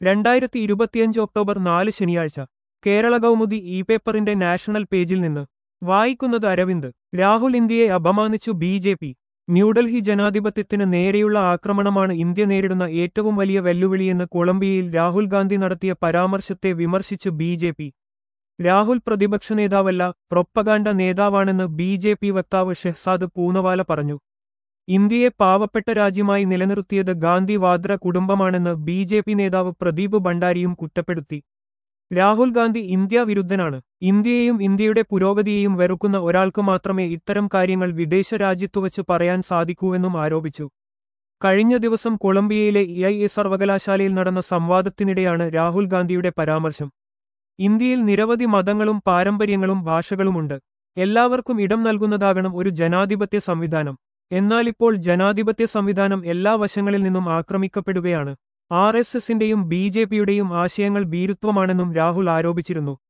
രണ്ടായിരത്തി ഇരുപത്തിയഞ്ച് ഒക്ടോബർ നാല് ശനിയാഴ്ച കേരള കൗമുദി ഇ പേപ്പറിന്റെ നാഷണൽ പേജിൽ നിന്ന് വായിക്കുന്നത് അരവിന്ദ് രാഹുൽ ഇന്ത്യയെ അപമാനിച്ചു ബി ജെ പി ന്യൂഡൽഹി ജനാധിപത്യത്തിന് നേരെയുള്ള ആക്രമണമാണ് ഇന്ത്യ നേരിടുന്ന ഏറ്റവും വലിയ വെല്ലുവിളിയെന്ന് കൊളംബിയയിൽ രാഹുൽ ഗാന്ധി നടത്തിയ പരാമർശത്തെ വിമർശിച്ച് ബി ജെ പി രാഹുൽ പ്രതിപക്ഷ നേതാവല്ല പ്രൊപ്പഗാൻഡ നേതാവാണെന്ന് ബി ജെ പി വക്താവ് ഷെഹ്സാദ് പൂനവാല പറഞ്ഞു ഇന്ത്യയെ പാവപ്പെട്ട രാജ്യമായി നിലനിർത്തിയത് ഗാന്ധി വാദ്ര കുടുംബമാണെന്ന് ബി ജെ പി നേതാവ് പ്രദീപ് ഭണ്ഡാരിയും കുറ്റപ്പെടുത്തി രാഹുൽ ഗാന്ധി ഇന്ത്യ വിരുദ്ധനാണ് ഇന്ത്യയെയും ഇന്ത്യയുടെ പുരോഗതിയെയും വെറുക്കുന്ന ഒരാൾക്ക് മാത്രമേ ഇത്തരം കാര്യങ്ങൾ വിദേശ രാജ്യത്തുവച്ച് പറയാൻ സാധിക്കൂവെന്നും ആരോപിച്ചു കഴിഞ്ഞ ദിവസം കൊളംബിയയിലെ ഇ ഐ എ സർവകലാശാലയിൽ നടന്ന സംവാദത്തിനിടെയാണ് രാഹുൽ ഗാന്ധിയുടെ പരാമർശം ഇന്ത്യയിൽ നിരവധി മതങ്ങളും പാരമ്പര്യങ്ങളും ഭാഷകളുമുണ്ട് എല്ലാവർക്കും ഇടം നൽകുന്നതാകണം ഒരു ജനാധിപത്യ സംവിധാനം എന്നാലിപ്പോൾ ജനാധിപത്യ സംവിധാനം എല്ലാ വശങ്ങളിൽ നിന്നും ആക്രമിക്കപ്പെടുകയാണ് ആർ എസ് എസിന്റെയും ബി ജെ പിയുടെയും ആശയങ്ങൾ ഭീരുത്വമാണെന്നും രാഹുൽ ആരോപിച്ചിരുന്നു